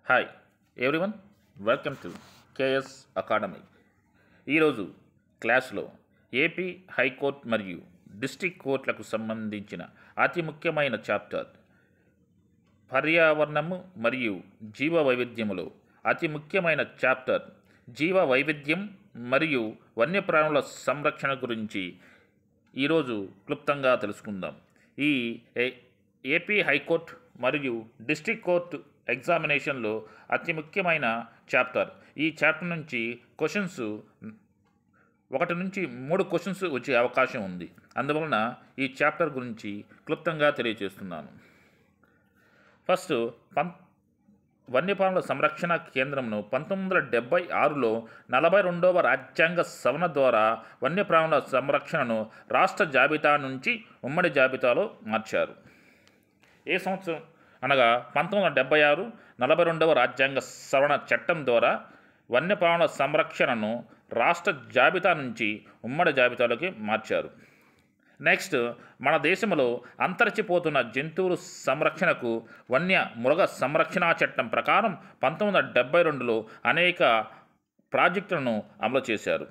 hi everyone welcome to KS academy ఈరోజు క్లాస్లో AP high court మరియు డిస్టిక్ కోర్టులకు సంబంధించిన అతి ముఖ్యమైన చాప్టర్ పర్యావరణము మరియు జీవ వైవిధ్యములో అతి ముఖ్యమైన చాప్టర్ జీవ వైవిధ్యం మరియు వన్యప్రాణుల సంరక్షణ గురించి ఈరోజు క్లుప్తంగా తెలుసుకుందాం ఈ ఏ- ఏపీ హైకోర్టు మరియు డిస్ట్రిక్ట్ కోర్టు ఎగ్జామినేషన్లో అతి ముఖ్యమైన చాప్టర్ ఈ చాప్టర్ నుంచి క్వశ్చన్స్ ఒకటి నుంచి మూడు క్వశ్చన్స్ వచ్చే అవకాశం ఉంది అందువలన ఈ చాప్టర్ గురించి క్లుప్తంగా తెలియజేస్తున్నాను ఫస్ట్ పం వన్యప్రాణుల సంరక్షణ కేంద్రంను పంతొమ్మిది వందల డెబ్బై ఆరులో నలభై రెండవ రాజ్యాంగ సవరణ ద్వారా వన్యప్రాణుల సంరక్షణను రాష్ట్ర జాబితా నుంచి ఉమ్మడి జాబితాలో మార్చారు ఏ సంవత్సరం అనగా పంతొమ్మిది వందల డెబ్బై ఆరు నలభై రెండవ రాజ్యాంగ సవరణ చట్టం ద్వారా వన్యప్రాణుల సంరక్షణను రాష్ట్ర జాబితా నుంచి ఉమ్మడి జాబితాలోకి మార్చారు నెక్స్ట్ మన దేశంలో అంతరించిపోతున్న జంతువుల సంరక్షణకు వన్య మృగ సంరక్షణ చట్టం ప్రకారం పంతొమ్మిది వందల డెబ్బై రెండులో అనేక ప్రాజెక్టులను అమలు చేశారు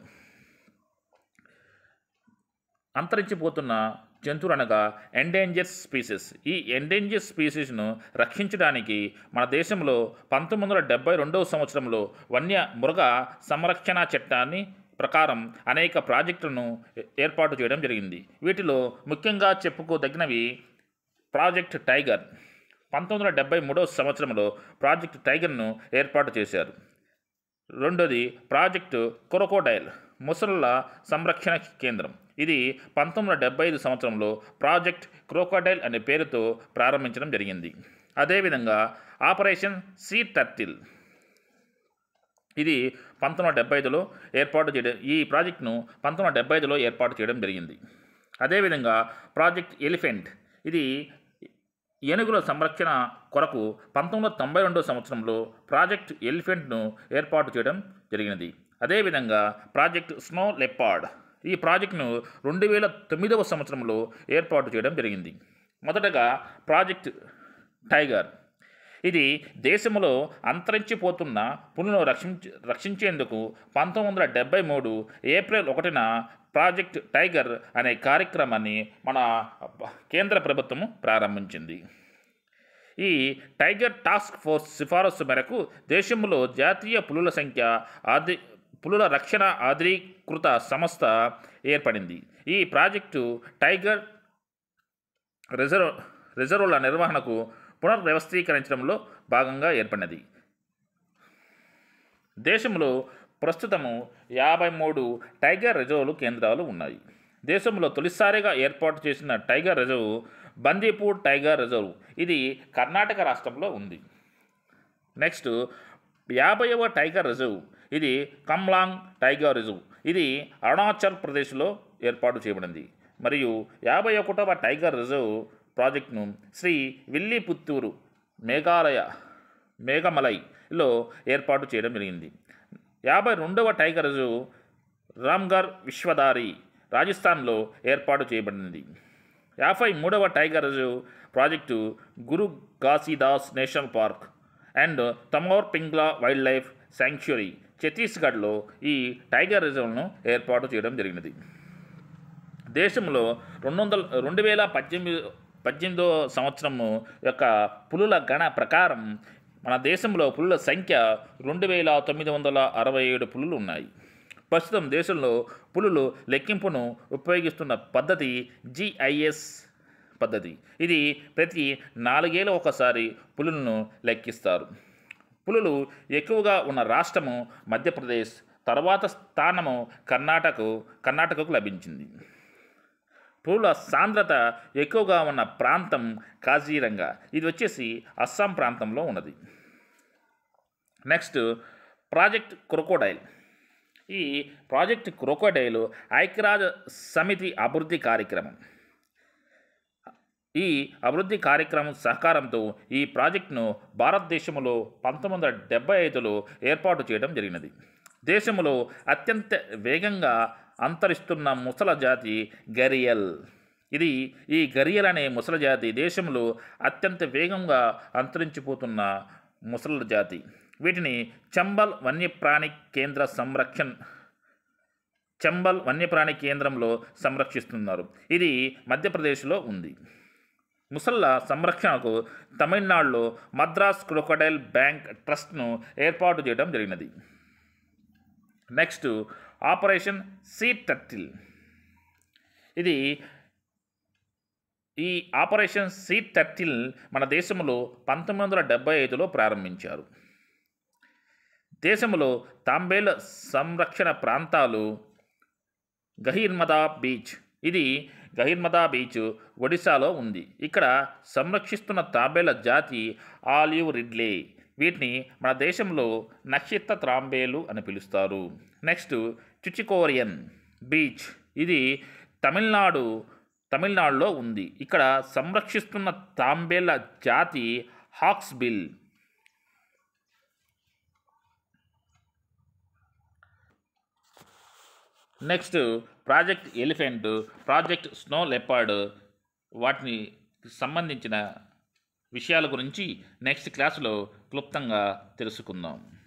అంతరించిపోతున్న జంతువులు అనగా ఎండేంజర్ స్పీసెస్ ఈ ఎండేంజర్ స్పీసీస్ను రక్షించడానికి మన దేశంలో పంతొమ్మిది వందల డెబ్బై రెండవ సంవత్సరంలో వన్య మృగ సంరక్షణ చట్టాన్ని ప్రకారం అనేక ప్రాజెక్టులను ఏ- ఏర్పాటు చేయడం జరిగింది వీటిలో ముఖ్యంగా చెప్పుకోదగినవి ప్రాజెక్ట్ టైగర్ పంతొమ్మిది వందల డెబ్బై మూడవ సంవత్సరంలో ప్రాజెక్ట్ టైగర్ను ఏర్పాటు చేశారు రెండోది ప్రాజెక్టు క్రొకోడైల్ ముసళ్ళ సంరక్షణ కేంద్రం ఇది పంతొమ్మిది వందల డెబ్బై ఐదు సంవత్సరంలో ప్రాజెక్ట్ క్రోకోడైల్ అనే పేరుతో ప్రారంభించడం జరిగింది అదేవిధంగా ఆపరేషన్ సీ టర్టిల్ ఇది పంతొమ్మిది వందల డెబ్బై ఐదులో ఏర్పాటు చేయడం ఈ ప్రాజెక్టును పంతొమ్మిది వందల డెబ్బై ఐదులో ఏర్పాటు చేయడం జరిగింది అదేవిధంగా ప్రాజెక్ట్ ఎలిఫెంట్ ఇది ఏనుగుల సంరక్షణ కొరకు పంతొమ్మిది వందల తొంభై రెండో సంవత్సరంలో ప్రాజెక్ట్ ఎలిఫెంట్ను ఏర్పాటు చేయడం జరిగినది అదేవిధంగా ప్రాజెక్ట్ స్నో లెపార్డ్ ఈ ప్రాజెక్టును రెండు వేల తొమ్మిదవ సంవత్సరంలో ఏర్పాటు చేయడం జరిగింది మొదటగా ప్రాజెక్ట్ టైగర్ ఇది దేశంలో అంతరించిపోతున్న పులులను రక్షించ రక్షించేందుకు పంతొమ్మిది వందల డెబ్బై మూడు ఏప్రిల్ ఒకటిన ప్రాజెక్ట్ టైగర్ అనే కార్యక్రమాన్ని మన కేంద్ర ప్రభుత్వము ప్రారంభించింది ఈ టైగర్ టాస్క్ ఫోర్స్ సిఫారసు మేరకు దేశంలో జాతీయ పులుల సంఖ్య ఆది పులుల రక్షణ ఆధునీకృత సంస్థ ఏర్పడింది ఈ ప్రాజెక్టు టైగర్ రిజర్వ్ రిజర్వుల నిర్వహణకు పునర్వ్యవస్థీకరించడంలో భాగంగా ఏర్పడినది దేశంలో ప్రస్తుతము యాభై మూడు టైగర్ రిజర్వులు కేంద్రాలు ఉన్నాయి దేశంలో తొలిసారిగా ఏర్పాటు చేసిన tiger reserve Bandipur tiger reserve ఇది కర్ణాటక రాష్ట్రంలో ఉంది నెక్స్ట్ యాభైవ టైగర్ రిజర్వ్ ఇది కమ్లాంగ్ టైగర్ రిజర్వ్ ఇది అరుణాచల్ ప్రదేశ్లో ఏర్పాటు చేయబడింది మరియు యాభై ఒకటవ టైగర్ రిజర్వ్ ప్రాజెక్టును శ్రీ విల్లిపుత్తూరు మేఘాలయ మేఘమలైలో ఏర్పాటు చేయడం జరిగింది యాభై రెండవ టైగర్ రిజర్వ్ రామ్గర్ విశ్వదారి రాజస్థాన్లో ఏర్పాటు చేయబడింది యాభై మూడవ tiger reserve project Guru Ghasidas national park and Tamor Pingla wildlife sanctuary ఛత్తీస్గఢ్లో ఈ టైగర్ రిజర్వ్ను ఏర్పాటు చేయడం జరిగినది దేశంలో రెండు వందల రెండు వేల పద్దెనిమిది పద్దెనిమిదో సంవత్సరము యొక్క పులుల గణ ప్రకారం మన దేశంలో పులుల సంఖ్య రెండు వేల తొమ్మిది వందల అరవై ఏడు పులులు ఉన్నాయి ప్రస్తుతం దేశంలో పులులు లెక్కింపును ఉపయోగిస్తున్న పద్ధతి జిఐఎస్ పద్ధతి ఇది ప్రతి నాలుగేళ్ళ ఒకసారి పులులను లెక్కిస్తారు పులులు ఎక్కువగా ఉన్న రాష్ట్రము మధ్యప్రదేశ్ తర్వాత స్థానము కర్ణాటక కర్ణాటకకు లభించింది పులుల సాంద్రత ఎక్కువగా ఉన్న ప్రాంతం కాజీరంగా ఇది వచ్చేసి అస్సాం ప్రాంతంలో ఉన్నది నెక్స్ట్ ప్రాజెక్ట్ క్రొకోడైల్ ఈ ప్రాజెక్ట్ క్రొకోడైల్ ఐక్యరాజ్య సమితి అభివృద్ధి కార్యక్రమం ఈ అభివృద్ధి కార్యక్రమం సహకారంతో ఈ ప్రాజెక్టును భారతదేశంలో పంతొమ్మిది వందల డెబ్బై ఐదులో ఏర్పాటు చేయడం జరిగినది దేశంలో అత్యంత వేగంగా అంతరిస్తున్న ముసల జాతి గరియల్ ఇది ఈ గరియల్ అనే ముసల జాతి దేశంలో అత్యంత వేగంగా అంతరించిపోతున్న ముసళ్ళ జాతి వీటిని చంబల్ వన్యప్రాణి కేంద్ర సంరక్షణ చంబల్ వన్యప్రాణి కేంద్రంలో సంరక్షిస్తున్నారు ఇది మధ్యప్రదేశ్లో ఉంది ముసళ్ళ సంరక్షణకు తమిళనాడులో మద్రాస్ క్రొకడైల్ బ్యాంక్ ట్రస్ట్ను ఏర్పాటు చేయడం జరిగినది నెక్స్ట్ ఆపరేషన్ సీ టర్టిల్ ఇది ఈ ఆపరేషన్ సీ టర్టిల్ మన దేశంలో పంతొమ్మిది వందల డెబ్బై ఐదులో ప్రారంభించారు దేశంలో తాంబేల సంరక్షణ ప్రాంతాలు గహీర్మదా బీచ్ ఇది గహీర్మదా బీచ్ ఒడిశాలో ఉంది ఇక్కడ సంరక్షిస్తున్న తాబేల జాతి ఆలివ్ రిడ్లే వీటిని మన దేశంలో నక్షత్ర త్రాంబేలు అని పిలుస్తారు నెక్స్ట్ చుచికోరియన్ బీచ్ ఇది తమిళనాడు తమిళనాడులో ఉంది ఇక్కడ సంరక్షిస్తున్న తాంబేల జాతి hawksbill next project elephant project snow leopard వాటిని సంబంధించిన విషయాల గురించి నెక్స్ట్ క్లాసులో క్లుప్తంగా తెలుసుకుందాం